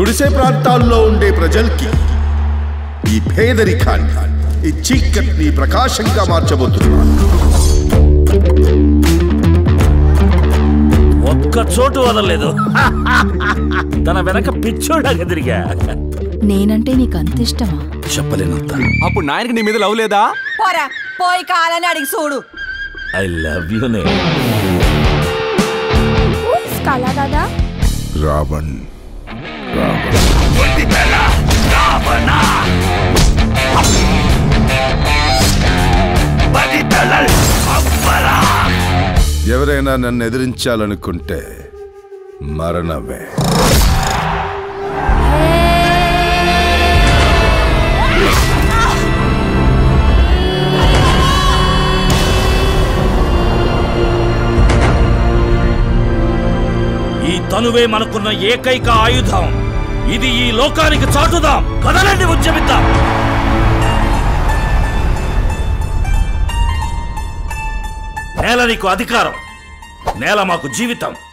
గుడిసె ప్రాంతాల్లో ఉండే ప్రజలకి ఈ పేదరికాన్ని ఈ చీకటిని ప్రకాశంగా మార్చబోతున్నాను ఒక్క చోటు వదలలేదు తన వెనక పిచ్చోడాగా తిరిగా నేనంటే నీకు అంత ఇష్టమా చెప్పలేనంత అప్పుడు నాయనకి నీ మీద లవ్ లేదా పోరా పోయి కాలని అడిగి చూడు ఐ లవ్ యూ నే కళా దాదా రావణ్ ఎవరైనా నన్ను ఎదిరించాలనుకుంటే మరణమే ఈ తనువే మనకున్న ఏకైక ఆయుధం ఇది ఈ లోకానికి చాటుదాం కదలండి ఉద్యమిద్దాం నేల నీకు అధికారం నేల మాకు జీవితం